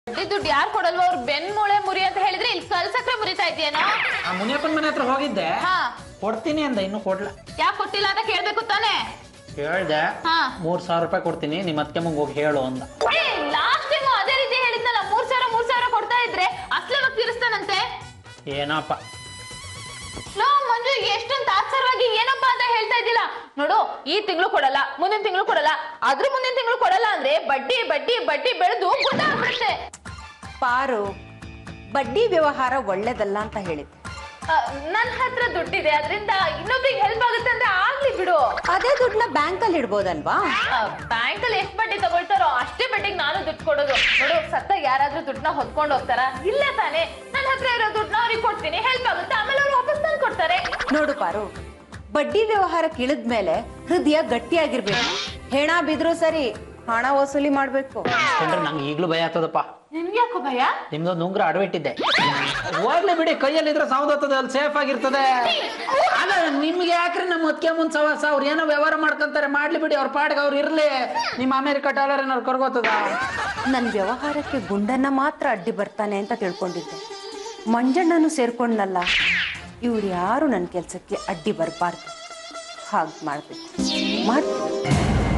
ಬಡ್ಡಿ ದುಡ್ಡು ಯಾರು ಕೊಡಲ್ವ ಅವ್ರು ಬೆನ್ ಮೂಳೆ ಮುರಿ ಅಂತ ಹೇಳಿದ್ರೆ ಇಲ್ಲಿ ಕಲ್ ಸಕ್ರೆ ಮುರಿತಾ ಇದೆಯೇನೋ ಆ ಮುನಿಯಪ್ಪನ ಮನೆ ಹತ್ರ ಹೋಗಿದ್ದೆ ಹಾ ಕೊಡ್ತೀನಿ ಅಂದ ಇನ್ನು ಕೊಡ್ಲ ಯಾಕೆ ಕೊಟ್ಟಿಲ್ಲ ಅಂತ ಕೇಳ್ಬೇಕು ತಾನೇ ಹೇಳ್ದೆ ಹಾ ಮೂರ್ ಸಾವಿರ ರೂಪಾಯಿ ಕೊಡ್ತೀನಿ ನಿಮ್ಮ ಅತ್ತೆ ಮುಂಗ್ ಹೋಗಿ ಹೇಳು ಅಂದ ಲಾಸ್ಟ್ ಟೈಮ್ ಅದೇ ರೀತಿ ಹೇಳಿದ್ನಲ್ಲ ಮೂರ್ ಸಾವಿರ ಮೂರ್ ಸಾವಿರ ಕೊಡ್ತಾ ಇದ್ರೆ ಅಸ್ಲವಾಗ ತೀರಿಸ್ತಾನಂತೆ ಏನಪ್ಪ ಲೋ ಮಂಜು ಎಷ್ಟೊಂದು ತಾತ್ಸರವಾಗಿ ಏನಪ್ಪಾ ಅಂತ ಹೇಳ್ತಾ ಇದ್ದಿಲ್ಲ ನೋಡು ಈ ತಿಂಗಳು ಕೊಡಲ್ಲ ಮುಂದಿನ ತಿಂಗಳು ಕೊಡಲ್ಲ ಅದ್ರ ಮುಂದಿನ ತಿಂಗಳು ಕೊಡಲ್ಲ ಅಂದ್ರೆ ಬಡ್ಡಿ ಬಡ್ಡಿ ಬಡ್ಡಿ ಬೆಳೆದು ಗುಡ್ಡ ಆಗ್ಬಿಡುತ್ತೆ ಪಾರು ಬಡ್ಡಿ ವ್ಯವಹಾರ ಒಳ್ಳೇದಲ್ಲ ಅಂತ ಹೇಳಿದ್ದೆ ನನ್ನ ಹತ್ರ ದುಡ್ಡಿದೆ ಅದರಿಂದ ಇನ್ನೊಬ್ರಿಗೆ ಹೆಲ್ಪ್ ಆಗುತ್ತೆ ಅಂದ್ರೆ ಆಗ್ಲಿ ಬಿಡು ಅದೇ ದುಡ್ಡನ್ನ ಬ್ಯಾಂಕಲ್ಲಿ ಇಡ್ಬೋದಲ್ವಾ ಬ್ಯಾಂಕ್ ಅಲ್ಲಿ ಎಷ್ಟು ಬಡ್ಡಿ ತಗೊಳ್ತಾರೋ ಅಷ್ಟೇ ಬಡ್ಡಿಗೆ ನಾನು ದುಡ್ಡು ಕೊಡೋದು ನೋಡು ಸತ್ತಾಗ ಯಾರಾದ್ರೂ ದುಡ್ಡನ್ನ ಹೊತ್ಕೊಂಡು ಹೋಗ್ತಾರ ಇಲ್ಲ ತಾನೇ ನನ್ನ ಹತ್ರ ಇರೋ ದುಡ್ಡನ್ನ ಅವ್ರಿಗೆ ಕೊಡ್ತೀನಿ ಹೆಲ್ಪ್ ಆಗುತ್ತೆ ಆಮೇಲೆ ಅವ್ರು ವಾಪಸ್ ತಂದು ಕೊಡ್ತಾರೆ ನೋಡು ಪಾರು ಬಡ್ಡಿ ವ್ಯವಹಾರಕ್ಕೆ ಇಳಿದ್ಮೇಲೆ ಹೃದಯ ಗಟ್ಟಿಯಾಗಿರ್ಬೇಕು ಹೆಣ ಬಿದ್ರು ಸರಿ ಹಣ ವಸೂಲಿ ಮಾಡ್ಬೇಕು ಕಂಡ್ರೆ ನಂಗೆ ಈಗ್ಲೂ ಭಯ ಆಗ್ತದಪ್ಪ ನಿಮ್ಗೆ ಯಾಕೋ ಭಯ ನಿಮ್ದೊಂದು ಉಂಗ್ರ ಅಡವಿಟ್ಟಿದ್ದೆ ಹೋಗ್ಲಿ ಬಿಡಿ ಕೈಯಲ್ಲಿ ಇದ್ರೆ ಸೌದತ್ತದೆ ಅಲ್ಲಿ ಸೇಫ್ ಆಗಿರ್ತದೆ ಅಲ್ಲ ನಿಮ್ಗೆ ಯಾಕ್ರಿ ನಮ್ಮ ಅದಕ್ಕೆ ಮುಂದ್ ಸವಾಸ ಅವ್ರು ಏನೋ ವ್ಯವಹಾರ ಮಾಡ್ಕೊಂತಾರೆ ಮಾಡ್ಲಿ ಬಿಡಿ ಅವ್ರ ಪಾಡ್ಗೆ ಅವ್ರು ಇರ್ಲಿ ನಿಮ್ಮ ಅಮೆರಿಕ ಡಾಲರ್ ಏನಾರು ಕರ್ಗೋತದ ನನ್ನ ವ್ಯವಹಾರಕ್ಕೆ ಗುಂಡನ್ನ ಮಾತ್ರ ಅಡ್ಡಿ ಬರ್ತಾನೆ ಅಂತ ತಿಳ್ಕೊಂಡಿದ್ದೆ ಮಂಜಣ್ಣನು ಸೇರ್ಕೊಂಡ್ನಲ್ಲ ಇವ್ರು ಯಾರು ನನ್ನ ಕೆಲಸಕ್ಕೆ ಅಡ್ಡಿ ಬರಬಾರ್ದು ಹಾಗೆ ಮಾಡ್ಬೇಕು ಮಾಡ್ಬೇಕು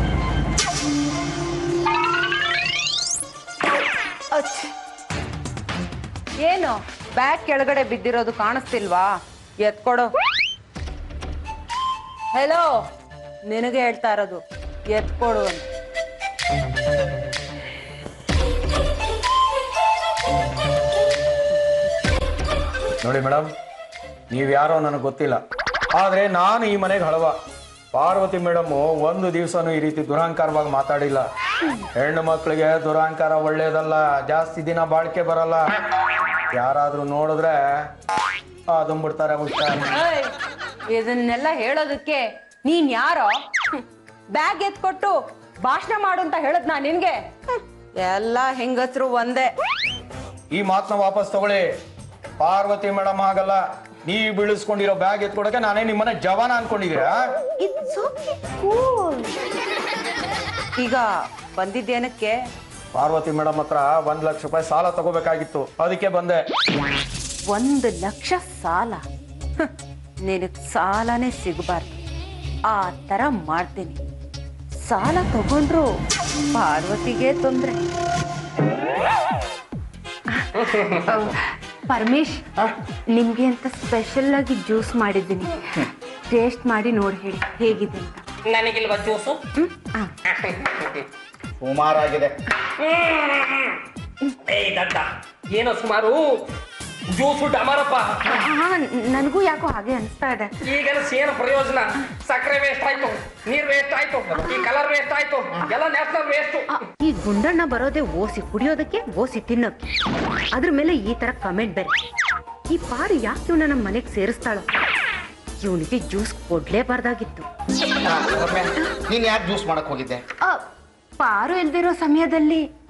ಅಚ್ಚ್. ಏನು ಬ್ಯಾಗ್ ಕೆಳಗಡೆ ಬಿದ್ದಿರೋದು ಕಾಣಿಸ್ತಿಲ್ವಾ ಎತ್ಕೊಡು ಹೆಲೋ ನಿನಗೆ ಹೇಳ್ತಾ ಇರೋದು ಎತ್ಕೊಡು ಅಂತ ನೋಡಿ ಮೇಡಮ್ ನೀವು ಯಾರೋ ನನಗೆ ಗೊತ್ತಿಲ್ಲ ಆದರೆ ನಾನು ಈ ಮನೆಗೆ ಹಳವ ಪಾರ್ವತಿ ಮೇಡಮ್ ಒಂದು ದಿವಸನೂ ಈ ರೀತಿ ದುರಹಂಕಾರವಾಗಿ ಮಾತಾಡಿಲ್ಲ ಹೆಣ್ಣು ಮಕ್ಕಳಿಗೆ ದುರಹಂಕಾರ ಒಳ್ಳೇದಲ್ಲ ಜಾಸ್ತಿ ದಿನ ಬಾಳಿಕೆ ಬರಲ್ಲ ಯಾರಾದ್ರೂ ನೋಡಿದ್ರೆ ಅದುಂಬಿಡ್ತಾರೆ ಹುಷಾರ್ ಏಯ್, ಇದನ್ನೆಲ್ಲ ಹೇಳೋದಕ್ಕೆ ನೀನ್ ಯಾರೋ ಬ್ಯಾಗ್ ಎತ್ಕೊಟ್ಟು ಭಾಷಣ ಮಾಡು ಅಂತ ಹೇಳದ್ ನಾ ನಿನ್ಗೆ ಹ್ಮ್, ಎಲ್ಲ ಹೆಂಗಸ್ರು ಒಂದೇ ಈ ಮಾತನ್ನ ವಾಪಸ್ ತಗೊಳ್ಳಿ ಪಾರ್ವತಿ ಮೇಡಮ್ ಆಗಲ್ಲ ನೀವು ಬೀಳಿಸ್ಕೊಂಡಿರೋ ಬ್ಯಾಗ್ ಎತ್ಕೊಡಕ್ಕೆ ನಾನೇ ನಿಮ್ಮನೆ ಜವಾನ ಅನ್ಕೊಂಡಿದ್ದೀರಾ ಈಗ ಬಂದಿದ್ದೇನಕ್ಕೆ ಪಾರ್ವತಿ ಮೇಡಮ್ ಹತ್ರ ಒಂದ್ ಲಕ್ಷ ರೂಪಾಯಿ ಸಾಲ ತಗೋಬೇಕಾಗಿತ್ತು ಅದಕ್ಕೆ ಬಂದೆ ಒಂದು ಲಕ್ಷ ಸಾಲ ಹ್ಮ್, ನಿನಗ್ ಸಾಲನೇ ಸಿಗಬಾರ್ದು ಆ ತರ ಮಾಡ್ತೀನಿ ಸಾಲ ತಗೊಂಡ್ರು ಪಾರ್ವತಿಗೆ ತೊಂದ್ರೆ ಪರಮೇಶ್ ನಿಮ್ಗೆ ಅಂತ ಸ್ಪೆಷಲ್ ಆಗಿ ಜ್ಯೂಸ್ ಮಾಡಿದ್ದೀನಿ ಟೇಸ್ಟ್ ಮಾಡಿ ನೋಡಿ ಹೇಳಿ ಹೇಗಿದೆ ಅಂತ ನನಗಿಲ್ವ ಜ್ಯೂಸು ಹ್ಮ್? ಆ, ಸುಮಾರಾಗಿದೆ ಏಯ್ ದಡ್ಡ ಏನೋ ಸುಮಾರು ಜ್ಯೂಸು ಡಮಾರಪ್ಪ ಆ, ನನಗೂ ಯಾಕೋ ಹಾಗೆ ಅನಿಸ್ತಾ ಇದೆ ಈಗೆಲ್ಲ ಏನು ಪ್ರಯೋಜನ ಸಕ್ಕರೆ ವೇಸ್ಟ್ ಆಯ್ತು ನೀರ್ ವೇಸ್ಟ್ ಆಯ್ತು ಈ ಕಲರ್ ವೇಸ್ಟ್ ಆಯ್ತು ಎಲ್ಲ ನ್ಯಾಷನಲ್ ವೇಸ್ಟ್ ಆ, ಈ ಗುಂಡಣ್ಣ ಬರೋದೇ ಓಸಿ ಕುಡಿಯೋದಕ್ಕೆ ಓಸಿ ತಿನ್ನೋಕೆ ಅದ್ರ ಮೇಲೆ ಈ ತರ ಕಮೆಂಟ್ ಬೇರೆ ಈ ಪಾರು ಯಾಕೆ ಇವನ ನಮ್ಮ ಮನೆಗೆ ಸೇರಿಸ್ತಾಳೋ ಇವನಿಗೆ ಜ್ಯೂಸ್ ಕೊಡ್ಲೇಬಾರ್ದಾಗಿತ್ತು ನೀನ್ ಯಾಕೆ ಜ್ಯೂಸ್ ಮಾಡಕ್ ಹೋಗಿದ್ದೆ ಆ, ಪಾರು ಇಲ್ದಿರೋ ಸಮಯದಲ್ಲಿ